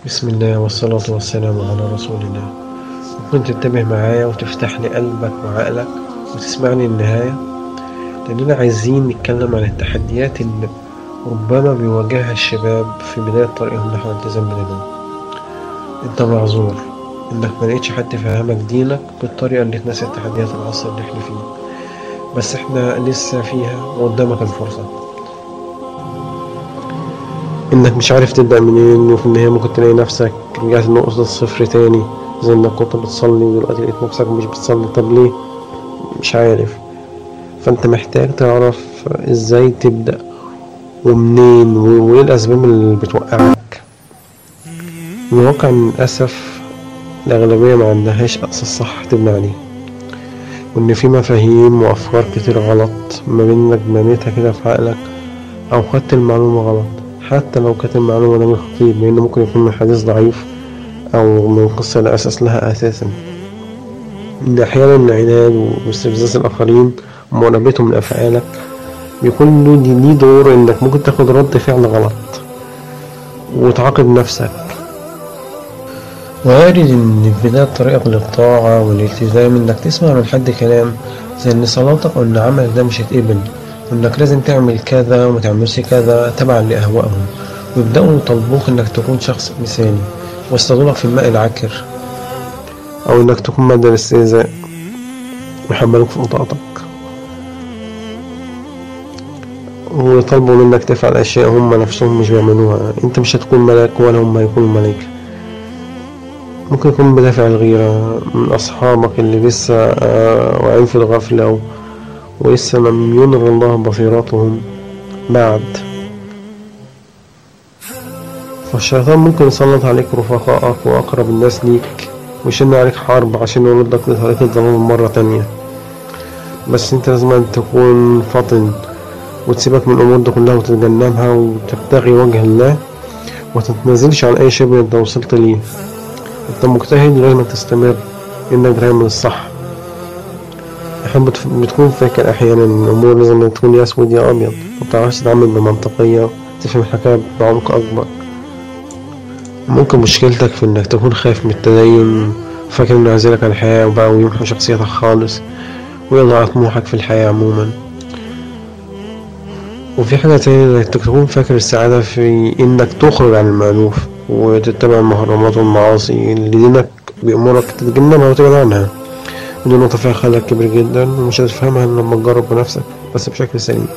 بسم الله والصلاة والسلام على رسول الله ممكن تنتبه معايا وتفتح لي قلبك وعقلك وتسمعني النهاية لأننا عايزين نتكلم عن التحديات اللي ربما بيواجهها الشباب في بداية طريقهم نحو الالتزام بالدين انت معذور انك ملقتش حد يفهمك دينك بالطريقة اللي تناسب تحديات العصر اللي احنا فيه بس احنا لسه فيها وقدامك الفرصة انك مش عارف تبدأ منين وفي النهاية ممكن تلاقي نفسك رجعت لنقطة الصفر تاني زي انك كنت بتصلي ودلوقتي لقيت نفسك مش بتصلي طب ليه مش عارف فانت محتاج تعرف ازاي تبدأ ومنين وايه الاسباب اللي بتوقعك الواقع للأسف الأغلبية ما عندهاش أساس صح تبني عليه وإن في مفاهيم وأفكار كتير غلط ما بين إنك بنيتها كده في عقلك أو خدت المعلومة غلط حتى لو كانت المعلومة ده من خطيب لأنه ممكن يكون من حديث ضعيف أو من قصة لا أساس لها أساسا إن أحيانا العناد واستفزاز الآخرين ومراقبتهم لأفعالك بيكون له ليه دور إنك ممكن تاخد رد فعل غلط وتعاقب نفسك وارد إن في بداية طريقك للطاعة والالتزام إنك تسمع من حد كلام زي إن صلاتك أو إن عملك ده مش هيتقبل وإنك لازم تعمل كذا وما تعملش كذا تبعا لأهوائهم ويبدأوا يطالبوك إنك تكون شخص مثالي ويصطادونك في الماء العكر أو إنك تكون مادة للاستهزاء ويحملوك في بطاقتك ويطلبوا منك تفعل أشياء هم نفسهم مش بيعملوها أنت مش هتكون ملاك ولا هم هيكونوا ملايكة ممكن يكون بدافع الغيرة من أصحابك اللي لسه آه، واعيين في الغفلة و- ولسه لم ينر الله بصيرتهم بعد فالشيطان ممكن يسلط عليك رفقائك وأقرب الناس ليك ويشن عليك حرب عشان يردك لطريق الضلال مرة تانية بس انت لازم تكون فطن وتسيبك من الأمور دي كلها وتتجنبها وتبتغي وجه الله وتتنازلش عن أي شبه انت وصلت ليه انت مجتهد ولازم تستمر انك تعمل الصح احيانا بت- بتكون فاكر احيانا ان الامور لازم تكون يا اسود يا ابيض مبتعرفش تتعامل بمنطقية تفهم الحكاية بعمق اكبر ممكن مشكلتك في انك تكون خايف من التدين فاكر انه يعزلك عن الحياة وبقى ويمحو شخصيتك خالص ويضيع طموحك في الحياة عموما وفي حاجة تانية انك تكون فاكر السعادة في انك تخرج عن المألوف وتتبع المحرمات والمعاصي اللي دينك بيأمرك تتجنبها وتبعد عنها ودي نقطة فيها خلل كبير جدا ومش هتفهمها إلا لما تجرب بنفسك بس بشكل سليم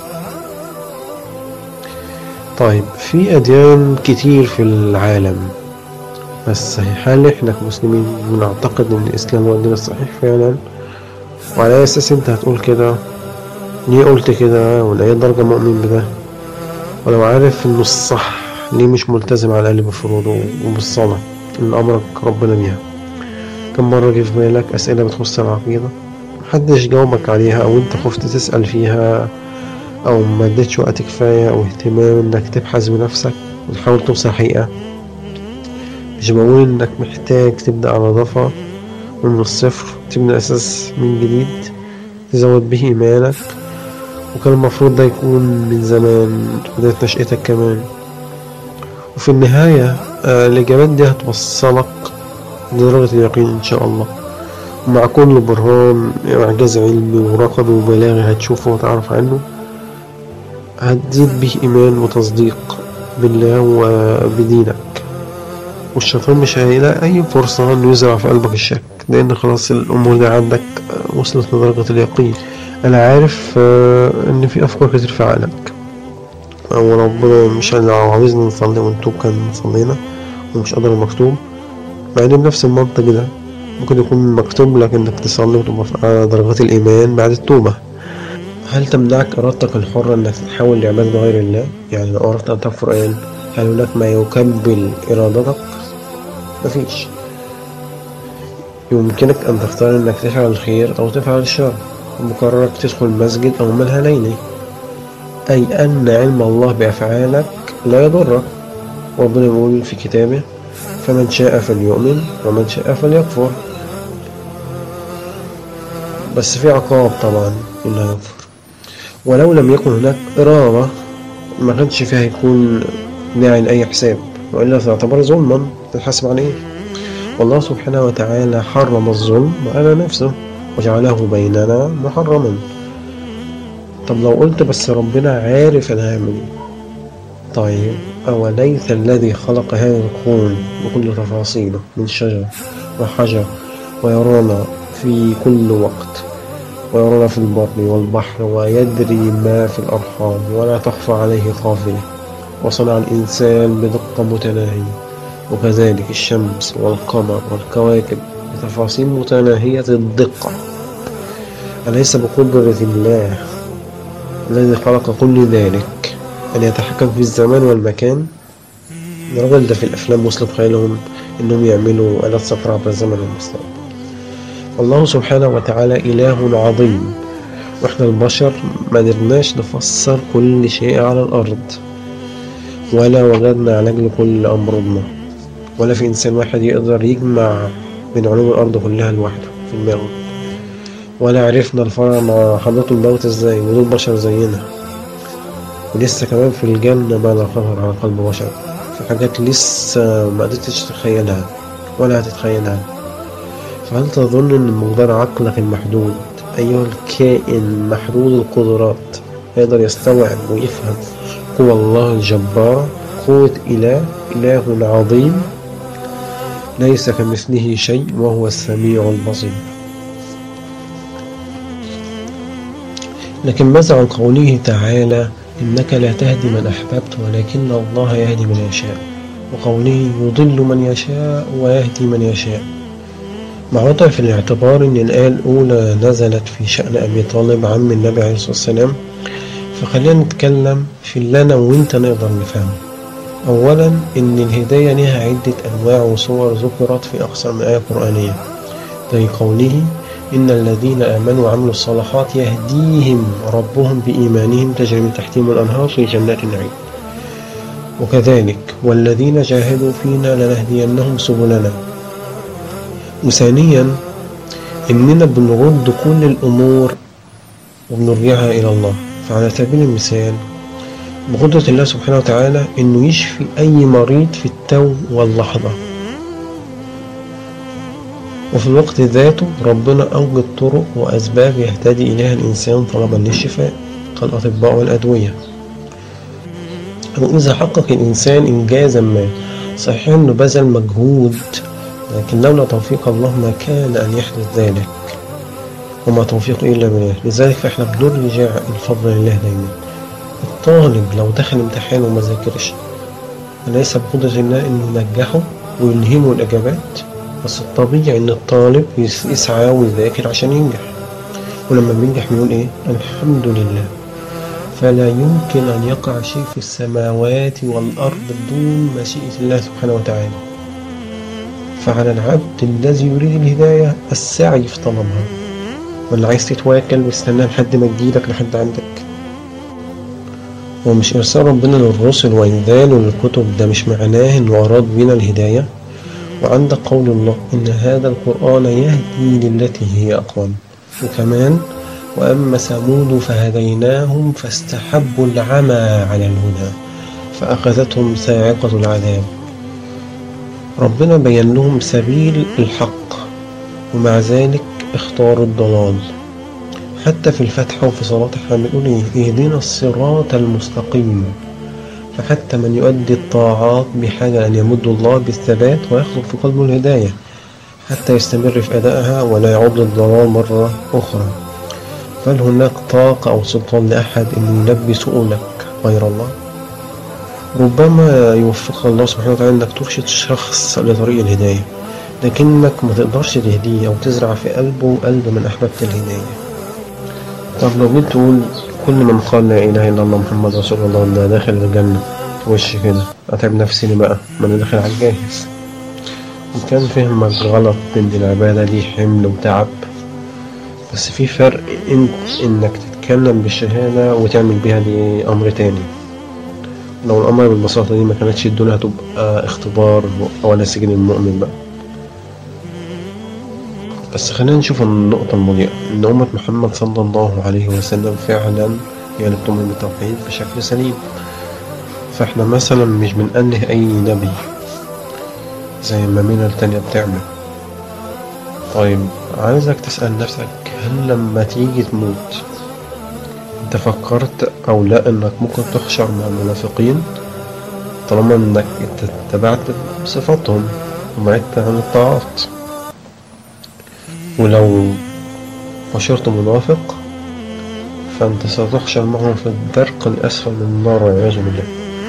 طيب في أديان كتير في العالم بس هل احنا كمسلمين بنعتقد ان الاسلام هو الدين الصحيح فعلا وعلى أي اساس انت هتقول كده ليه قلت كده ولاي درجة مؤمن بده ولو عارف انه الصح ليه مش ملتزم على الاقل بفروضه وبالصلاة اللي امرك ربنا بيها كم مرة جه في بالك اسئلة بتخص العقيدة محدش جاوبك عليها او انت خفت تسأل فيها او ما اديتش وقت كفاية او اهتمام انك تبحث بنفسك وتحاول توصل حقيقة مش بقول انك محتاج تبدأ على ضفة ومن الصفر تبني أساس من جديد تزود به إيمانك وكان المفروض ده يكون من زمان بداية نشأتك كمان وفي النهاية آه، الإجابات دي هتوصلك لدرجة اليقين إن شاء الله ومع كل برهان إعجاز علمي ورقمي وبلاغي هتشوفه وتعرف عنه هتزيد به إيمان وتصديق بالله وبدينك والشيطان مش هيلاقي أي فرصة إنه يزرع في قلبك الشك لأن خلاص الأمور دي عندك وصلت لدرجة اليقين أنا عارف آه، إن في أفكار كتير في عقلك أو ربنا مش لو عاوزنا نصلي ونتوب كان صلينا ومش قدر المكتوب مع إن بنفس المنطق ده ممكن يكون مكتوب لك إنك تصلي وتبقى في أعلى درجات الإيمان بعد التوبة هل تمنعك إرادتك الحرة إنك تحاول لعبادة غير الله؟ يعني لو أردت أن تكفر الآن هل هناك ما يكبل إرادتك؟ مفيش يمكنك أن تختار إنك تفعل الخير أو تفعل الشر بقرارك تدخل المسجد أو منها ليلي أي أن علم الله بأفعالك لا يضرك ربنا يقول في كتابه فمن شاء فليؤمن ومن شاء فليكفر بس في عقاب طبعا اللي هيكفر ولو لم يكن هناك إرادة ما كانش فيها يكون داعي لأي حساب وإلا تعتبر ظلما تتحاسب عليه والله سبحانه وتعالى حرم الظلم على نفسه وجعله بيننا محرما طب لو قلت بس ربنا عارف أنا هعمل إيه طيب أوليس الذي خلق هذا الكون بكل تفاصيله من شجر وحجر ويرانا في كل وقت ويرانا في البر والبحر ويدري ما في الأرحام ولا تخفى عليه خافية وصنع الإنسان بدقة متناهية وكذلك الشمس والقمر والكواكب بتفاصيل متناهية الدقة أليس بقدرة الله الذي خلق كل ذلك أن يتحكم في الزمان والمكان الراجل ده في الأفلام وصل خيالهم إنهم يعملوا آلات سفر عبر الزمن والمستقبل الله سبحانه وتعالى إله عظيم وإحنا البشر ما قدرناش نفسر كل شيء على الأرض ولا وجدنا علاج لكل أمراضنا ولا في إنسان واحد يقدر يجمع بين علوم الأرض كلها لوحده في دماغه ولا عرفنا الفرق مع حضرة الموت ازاي ودول بشر زينا ولسه كمان في الجنة ما لا خطر على قلب بشر في حاجات لسه ما قدرتش تتخيلها ولا هتتخيلها فهل تظن ان مقدار عقلك المحدود ايها الكائن محدود القدرات يقدر يستوعب ويفهم قوى الله الجبار قوة إله إله عظيم ليس كمثله شيء وهو السميع البصير لكن ماذا عن قوله تعالى إنك لا تهدي من أحببت ولكن الله يهدي من يشاء وقوله يضل من يشاء ويهدي من يشاء مع وضع في الاعتبار أن الآية الأولى نزلت في شأن أبي طالب عم النبي عليه الصلاة والسلام فخلينا نتكلم في اللي أنا وأنت نقدر نفهمه أولا إن الهداية لها عدة أنواع وصور ذكرت في أكثر من آية قرآنية زي قوله إن الذين آمنوا وعملوا الصالحات يهديهم ربهم بإيمانهم تجري من تحتهم الأنهار في جنات النعيم وكذلك والذين جاهدوا فينا لنهدينهم سبلنا وثانيا إننا بنرد كل الأمور وبنرجعها إلى الله فعلى سبيل المثال بقدرة الله سبحانه وتعالى إنه يشفي أي مريض في التو واللحظة وفي الوقت ذاته ربنا أوجد طرق وأسباب يهتدي إليها الإنسان طلبا للشفاء كالأطباء والأدوية وإذا حقق الإنسان إنجازا ما صحيح إنه بذل مجهود لكن لولا توفيق الله ما كان أن يحدث ذلك وما توفيق إلا بالله لذلك فإحنا بنرجع الفضل لله دايما الطالب لو دخل امتحان وما ذاكرش أليس بقدرة الله إنه ينجحه ويلهمه الإجابات بس الطبيعي إن الطالب يسعى ويذاكر عشان ينجح ولما بينجح بيقول إيه الحمد لله فلا يمكن أن يقع شيء في السماوات والأرض بدون مشيئة الله سبحانه وتعالى فعلى العبد الذي يريد الهداية السعي في طلبها واللي عايز تتواكل واستناه لحد ما تجيلك لحد عندك ومش إرسال ربنا للرسل وإنزاله للكتب ده مش معناه إنه أراد بنا الهداية وعندك قول الله إن هذا القرآن يهدي للتي هي أقوم وكمان وأما ثمود فهديناهم فاستحبوا العمى على الهدى فأخذتهم صاعقة العذاب ربنا بين لهم سبيل الحق ومع ذلك اختاروا الضلال حتى في الفتحة وفي صلاة احنا بنقول ايه اهدنا الصراط المستقيم فحتى من يؤدي الطاعات بحاجة أن يمد الله بالثبات ويخلق في قلبه الهداية حتى يستمر في أدائها ولا يعود للضلال مرة أخرى فهل هناك طاقة أو سلطان لأحد أن يلبي سؤلك غير الله ربما يوفقك الله سبحانه وتعالى أنك ترشد شخص لطريق الهداية لكنك ما تقدرش تهديه أو تزرع في قلبه قلب من أحببت الهداية طب لو جيت تقول كل من قال لا إله إلا الله محمد رسول الله ده داخل الجنة وش كده أتعب نفسي ليه بقى ما أنا داخل على الجاهز وكان فهمك غلط إن العبادة دي حمل وتعب بس في فرق انت انك تتكلم بالشهادة وتعمل بيها دي امر تاني لو الامر بالبساطة دي ما كانتش الدنيا هتبقى اختبار ولا سجن المؤمن بقى بس خلينا نشوف النقطة المضيئة ان امة محمد صلى الله عليه وسلم فعلا هي اللي بتؤمن بالتوحيد بشكل سليم فاحنا مثلا مش بنأله أي نبي زي ما مينا التانية بتعمل طيب عايزك تسأل نفسك هل لما تيجي تموت انت فكرت او لا انك ممكن تحشر مع المنافقين طالما انك انت اتبعت صفاتهم وبعدت عن الطاعات ولو حشرت منافق فانت ستحشر معهم في الدرق الاسفل من النار والعياذ بالله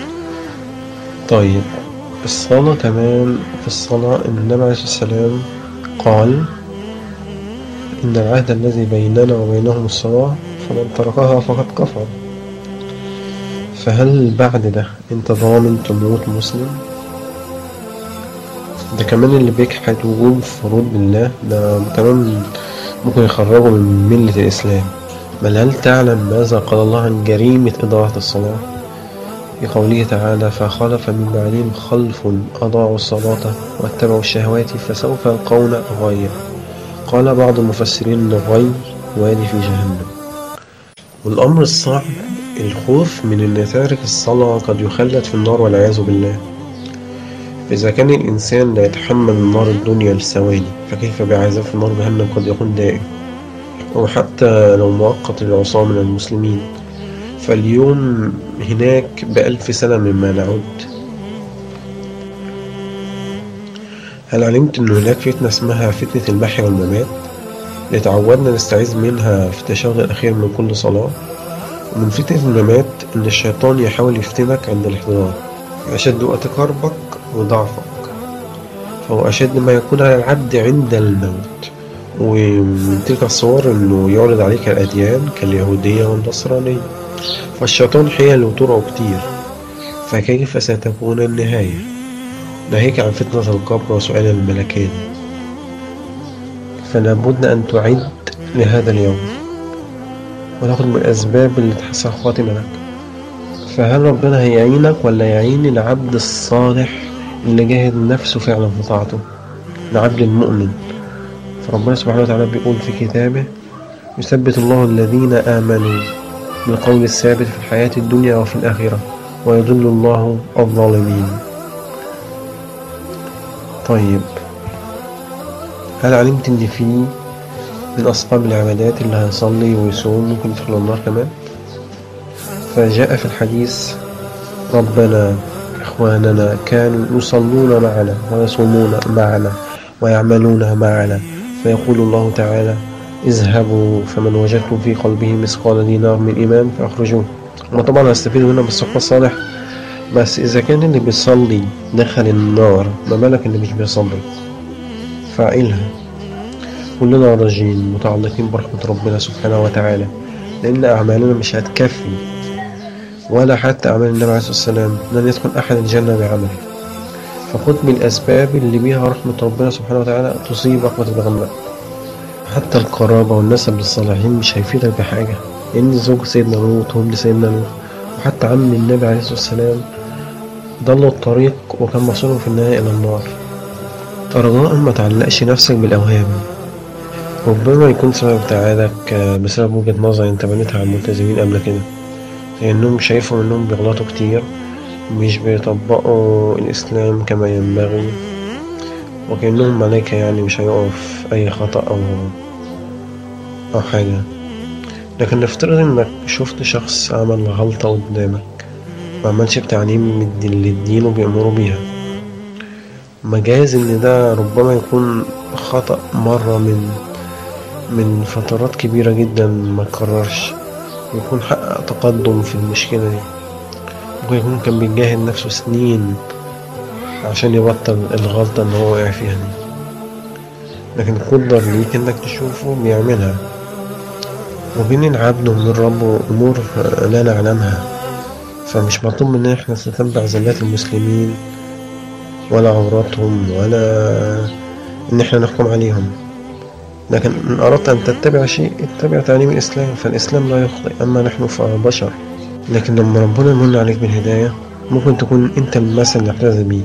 طيب الصلاة كمان في الصلاة إن النبي عليه الصلاة والسلام قال إن العهد الذي بيننا وبينهم الصلاة فمن تركها فقد كفر فهل بعد ده انت ضامن تموت مسلم ده كمان اللي بيجحد وجوب فروض الله ده كمان ممكن يخرجه من ملة الإسلام بل هل تعلم ماذا قال الله عن جريمة إضاعة الصلاة في قوله تعالى فخلف من بعدهم خلف أضاعوا الصلاة واتبعوا الشهوات فسوف يلقون غيا قال بعض المفسرين الغي وادي في جهنم والأمر الصعب الخوف من أن تارك الصلاة قد يخلد في النار والعياذ بالله إذا كان الإنسان لا يتحمل النار الدنيا لثواني فكيف بعذاب في نار جهنم قد يكون دائم وحتى لو مؤقت للعصاة من المسلمين فاليوم هناك بألف سنة مما نعد هل علمت أن هناك فتنة اسمها فتنة المحيا والممات اللي تعودنا نستعيذ منها في التشهد الأخير من كل صلاة ومن فتنة الممات إن الشيطان يحاول يفتنك عند الاحتضار أشد وقت كربك وضعفك فهو أشد ما يكون على العبد عند الموت ومن تلك الصور إنه يعرض عليك الأديان كاليهودية والنصرانية فالشيطان حيل وطرق كتير فكيف ستكون النهاية ناهيك عن فتنة القبر وسؤال الملكين فلا بد أن تعد لهذا اليوم وناخد من الأسباب اللي تحسن خاتمة لك فهل ربنا هيعينك ولا يعين العبد الصالح اللي جاهد نفسه فعلا في طاعته العبد المؤمن فربنا سبحانه وتعالى بيقول في كتابه يثبت الله الذين آمنوا بالقول الثابت في الحياة الدنيا وفي الآخرة ويضل الله الظالمين طيب هل علمت ان في من اصحاب العبادات اللي هيصلي ويصوم ممكن يدخل النار كمان فجاء في الحديث ربنا اخواننا كانوا يصلون معنا ويصومون معنا ويعملون معنا فيقول الله تعالى اذهبوا فمن وجدتم في قلبه مثقال دينار من ايمان فاخرجوه وطبعا هستفيد منها بالصحبه الصالح بس اذا كان اللي بيصلي دخل النار ما بالك اللي مش بيصلي فاعلها كلنا راجين متعلقين برحمة ربنا سبحانه وتعالى لأن أعمالنا مش هتكفي ولا حتى أعمال النبي عليه الصلاة والسلام لن يدخل أحد الجنة بعمله فخذ من الأسباب اللي بيها رحمة ربنا سبحانه وتعالى تصيبك وتتغمرك حتى القرابة والنسب للصالحين مش هيفيدك بحاجة لأن زوج سيدنا لوط وابن سيدنا لوط وحتى عم النبي عليه الصلاة والسلام ضلوا الطريق وكان مصيرهم في النهاية إلى النار رجاء ما تعلقش نفسك بالأوهام ربما يكون سبب ابتعادك بسبب وجهة نظر انت بنيتها عن الملتزمين قبل كده لأنهم شايفهم إنهم بيغلطوا كتير مش بيطبقوا الإسلام كما ينبغي وكأنهم ملايكة يعني مش هيقف أي خطأ أو أو حاجة لكن نفترض إنك شفت شخص عمل غلطة قدامك معملش بتعليم اللي الدين وبيأمروا بيها مجاز إن ده ربما يكون خطأ مرة من من فترات كبيرة جدا ما تكررش ويكون حقق تقدم في المشكلة دي ممكن يكون كان بيجاهد نفسه سنين عشان يبطل الغلطة اللي هو وقع فيها دي لكن قدر ليك انك تشوفه بيعملها وبين العبد وبين الرب أمور لا نعلمها فمش مطلوب مننا احنا نتتبع زلات المسلمين ولا عوراتهم ولا ان احنا نحكم عليهم لكن إن أردت أن تتبع شيء اتبع تعليم الإسلام فالإسلام لا يخطئ أما نحن فبشر لكن لما ربنا يمن عليك بالهداية ممكن تكون أنت المثل اللي احتذى بيه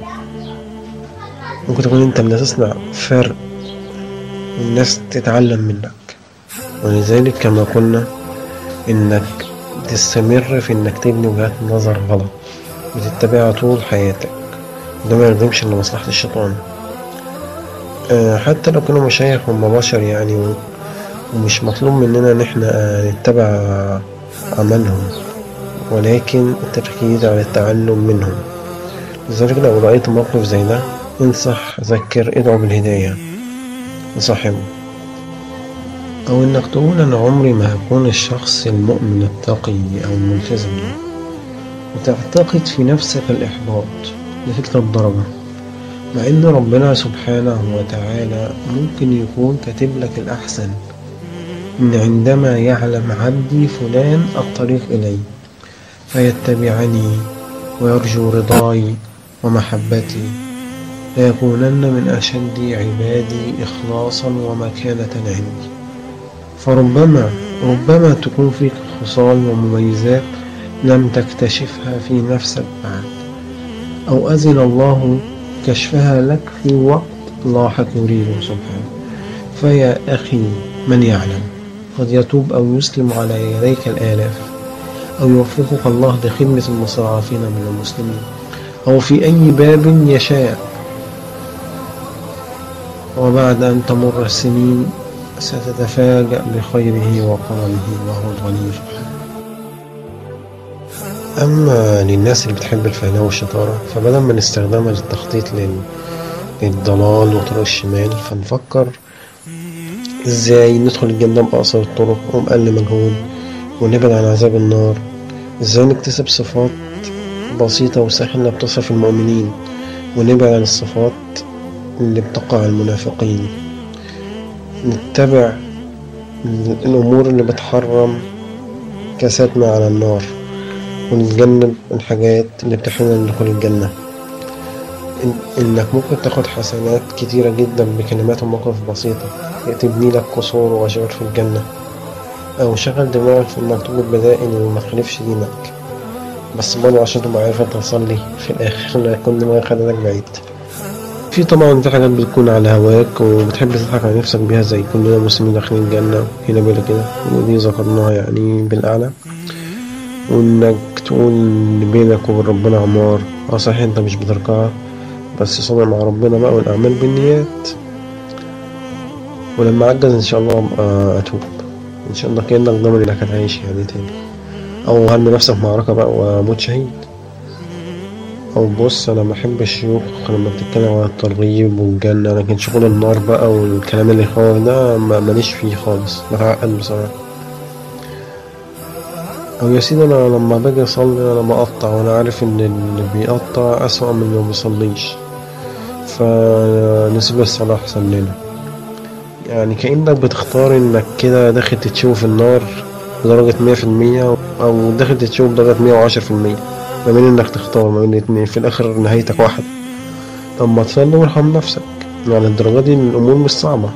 ممكن تكون أنت اللي تصنع فرق والناس تتعلم منك ولذلك كما قلنا إنك تستمر في إنك تبني وجهات نظر غلط بتتبعها طول حياتك ده ما يخدمش إلا مصلحة الشيطان آه، حتى لو كانوا مشايخ هم بشر يعني و- ومش مطلوب مننا إن احنا آه، نتبع عملهم ولكن التركيز على التعلم منهم لذلك لو رأيت موقف زي ده انصح ذكر ادعو بالهداية لصاحبه أو إنك تقول أنا عمري ما هكون الشخص المؤمن التقي أو الملتزم ده وتعتقد في نفسك الإحباط لتلك الدرجة مع إن ربنا سبحانه وتعالى ممكن يكون كاتب لك الأحسن إن عندما يعلم عبدي فلان الطريق إلي فيتبعني ويرجو رضاي ومحبتي ليكونن من أشد عبادي إخلاصا ومكانة عندي فربما ربما تكون فيك خصال ومميزات لم تكتشفها في نفسك بعد أو أذن الله كشفها لك في وقت لاحق يريده سبحانه فيا أخي من يعلم قد يتوب أو يسلم على يديك الآلاف أو يوفقك الله لخدمة المستضعفين من المسلمين أو في أي باب يشاء وبعد أن تمر السنين ستتفاجأ بخيره وكرمه وهو الغني سبحانه أما للناس اللي بتحب الفهلاوة والشطارة فبدل ما نستخدمها للتخطيط لل... للضلال وطرق الشمال فنفكر ازاي ندخل الجنة بأقصر الطرق وبأقل مجهود ونبعد عن عذاب النار ازاي نكتسب صفات بسيطة وسهلة بتصف المؤمنين ونبعد عن الصفات اللي بتقع المنافقين نتبع الأمور اللي بتحرم كاساتنا على النار ونتجنب الحاجات اللي بتحرمنا من دخول الجنة إن- إنك ممكن تاخد حسنات كتيرة جدا بكلمات ومواقف بسيطة تبني لك قصور وأشجار في الجنة أو شغل دماغك في إنك توجد بدائل وما تخالفش دينك بس برضه عشان تبقى عارف انت تصلي في الآخر لا يكون دماغك خدتك بعيد في طبعا في حاجات بتكون على هواك وبتحب تضحك على نفسك بيها زي كلنا مسلمين داخلين الجنة هنا بالك كده ودي ذكرناها يعني بالأعلى وإنك تقول إن بينك وبين ربنا عمار اه صحيح انت مش بتركعها بس صنع مع ربنا بقى والأعمال بالنيات ولما أعجز إن شاء الله أبقى أتوب إن شاء الله كأنك ضامن إنك هتعيش يعني تاني أو هرمي نفسك في معركة بقى وأموت شهيد أو بص أنا بحب الشيوخ لما بتتكلم عن الترغيب والجنة لكن شغل النار بقى والكلام اللي يخوف ده ما- ماليش فيه خالص بتعقد بصراحة أو يا سيدي أنا لما باجي أصلي أنا بقطع وأنا عارف إن اللي بيقطع أسوأ من اللي ما بيصليش فنسيب الصلاة أحسن لنا يعني كأنك بتختار إنك كده داخل تتشوف النار بدرجة مية في المية أو داخل تتشوف بدرجة مية وعشرة في المية ما بين إنك تختار ما بين الاتنين في الآخر نهايتك واحد طب ما تصلي وارحم نفسك يعني الدرجة دي الأمور مش صعبة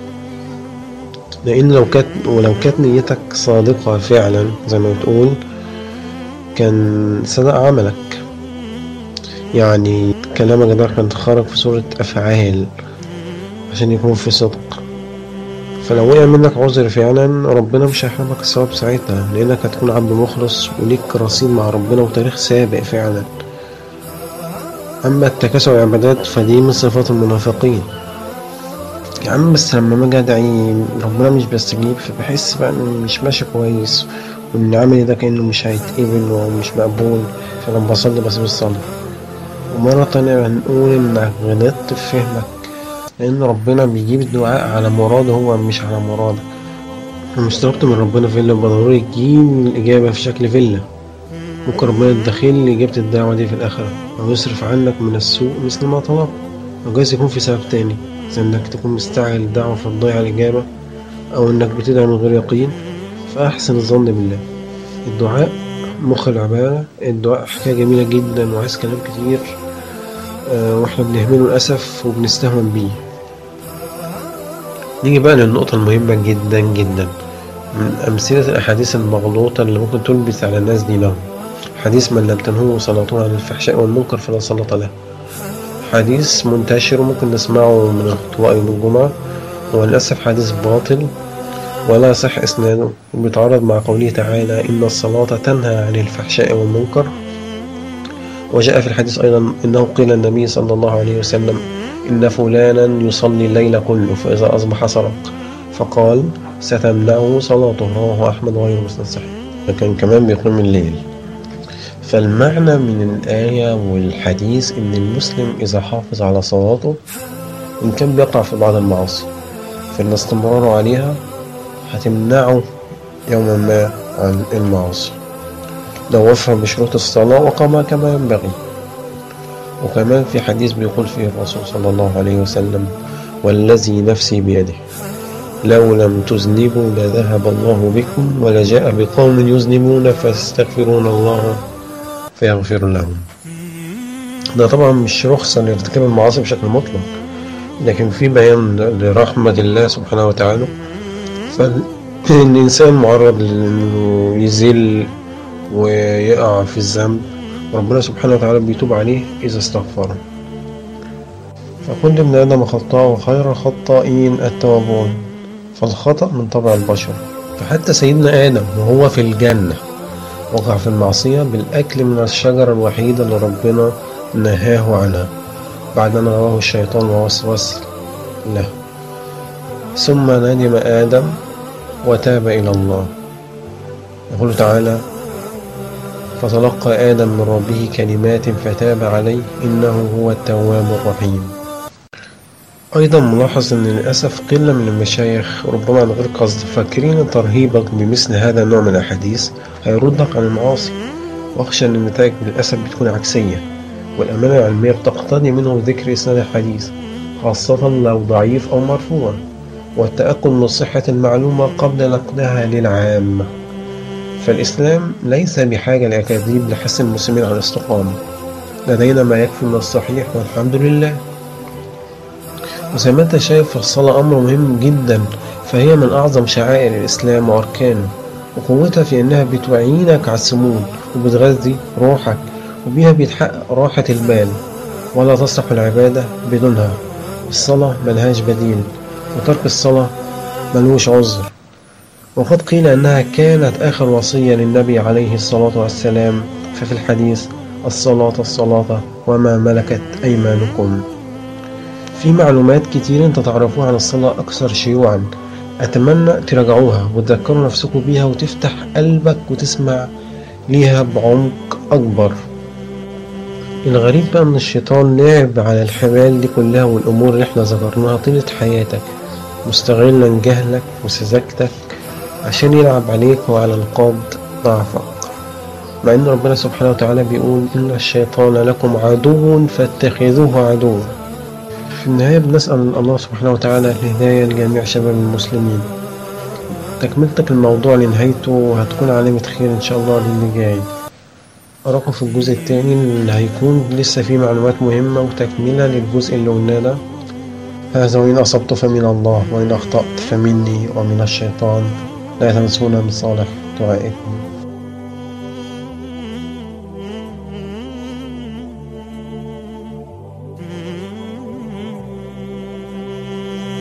لأن لو كانت ولو كانت نيتك صادقة فعلا زي ما بتقول كان صدق عملك يعني كلامك ده كان خرج في صورة أفعال عشان يكون في صدق فلو وقع منك عذر فعلا ربنا مش هيحرمك الثواب ساعتها لأنك هتكون عبد مخلص وليك رصيد مع ربنا وتاريخ سابق فعلا أما التكاسل والعبادات فدي من صفات المنافقين يا عم بس لما باجي أدعي ربنا مش بيستجيب فبحس بقى إني مش ماشي كويس وإن عملي ده كأنه مش هيتقبل ومش مقبول فلما بصلي بسيب الصلاة ومرة تانية هنقول إنك غلطت في فهمك لأن ربنا بيجيب الدعاء على مراده هو مش على مرادك لما طلبت من ربنا فيلا يبقى ضروري تجيب الإجابة في شكل فيلا ممكن ربنا يدخل لي إجابة الدعوة دي في الآخرة أو يصرف عنك من السوء مثل ما طلب أو جايز يكون في سبب تاني زي إنك تكون مستعجل الدعوة فتضيع الإجابة أو إنك بتدعي من غير يقين فأحسن الظن بالله الدعاء مخ العبادة الدعاء حكاية جميلة جدا وعايز كلام كتير آه، واحنا بنهمله للأسف وبنستهون بيه نيجي بقى للنقطة المهمة جدا جدا من أمثلة الأحاديث المغلوطة اللي ممكن تلبس على الناس دينهم حديث من لم تنهه صلاته عن الفحشاء والمنكر فلا صلاة له حديث منتشر وممكن نسمعه من الخطباء يوم الجمعة وللأسف حديث باطل ولا صح إسناده وبيتعارض مع قوله تعالى إن الصلاة تنهى عن الفحشاء والمنكر وجاء في الحديث أيضا إنه قيل النبي صلى الله عليه وسلم إن فلانا يصلي الليل كله فإذا أصبح سرق فقال ستمنعه صلاته رواه أحمد وغير مسلم صحيح فكان كمان بيقوم الليل فالمعنى من الآية والحديث إن المسلم إذا حافظ على صلاته إن كان بيقع في بعض المعاصي فإن استمراره عليها هتمنعه يوما ما عن المعاصي لو وفى بشروط الصلاة وقام كما ينبغي وكمان في حديث بيقول فيه الرسول صلى الله عليه وسلم والذي نفسي بيده لو لم تذنبوا لذهب الله بكم ولجاء بقوم يذنبون فيستغفرون الله فيغفر لهم ده طبعا مش رخصة لارتكاب المعاصي بشكل مطلق لكن في بيان لرحمة الله سبحانه وتعالى فالإنسان معرض لأنه يزل ويقع في الذنب ربنا سبحانه وتعالى بيتوب عليه إذا استغفر فكل ابن آدم خطاء وخير الخطائين التوابون فالخطأ من طبع البشر فحتى سيدنا آدم وهو في الجنة وقع في المعصية بالأكل من الشجرة الوحيدة اللي ربنا نهاه عنها بعد أن غواه الشيطان ووسوس له ثم ندم آدم وتاب إلى الله يقول تعالى فتلقى آدم من ربه كلمات فتاب عليه إنه هو التواب الرحيم أيضا ملاحظ أن للأسف قلة من المشايخ ربما من غير قصد فاكرين ترهيبك بمثل هذا النوع من الأحاديث هيردك عن المعاصي واخشى أن النتائج للأسف بتكون عكسية والأمانة العلمية بتقتضي منه ذكر إسناد الحديث خاصة لو ضعيف أو مرفوع والتأكد من صحة المعلومة قبل نقلها للعامة فالإسلام ليس بحاجة لأكاذيب لحث المسلمين على الاستقامة لدينا ما يكفي من الصحيح والحمد لله وزي ما انت شايف الصلاة أمر مهم جدا فهي من أعظم شعائر الإسلام وأركانه وقوتها في إنها بتعينك على السمود وبتغذي روحك وبيها بيتحقق راحة البال ولا تصلح العبادة بدونها الصلاة ملهاش بديل وترك الصلاة ملوش عذر وقد قيل أنها كانت آخر وصية للنبي عليه الصلاة والسلام ففي الحديث الصلاة الصلاة وما ملكت أيمانكم في معلومات كتير انت تعرفوها عن الصلاة أكثر شيوعا أتمنى تراجعوها وتذكروا نفسكم بيها وتفتح قلبك وتسمع ليها بعمق أكبر الغريب بقى ان الشيطان لعب على الحبال دي كلها والامور اللي احنا ذكرناها طيلة حياتك مستغلا جهلك وسذاجتك عشان يلعب عليك وعلى نقاط ضعفك مع ان ربنا سبحانه وتعالى بيقول ان الشيطان لكم عدو فاتخذوه عدوا في النهاية بنسأل الله سبحانه وتعالى الهداية لجميع شباب المسلمين تكملتك الموضوع لنهايته هتكون علامة خير إن شاء الله للي جاي أراكم في الجزء التاني اللي هيكون لسه فيه معلومات مهمة وتكملة للجزء اللي قلناه ده هذا وإن أصبت فمن الله وإن أخطأت فمني ومن الشيطان لا تنسونا من صالح دعائكم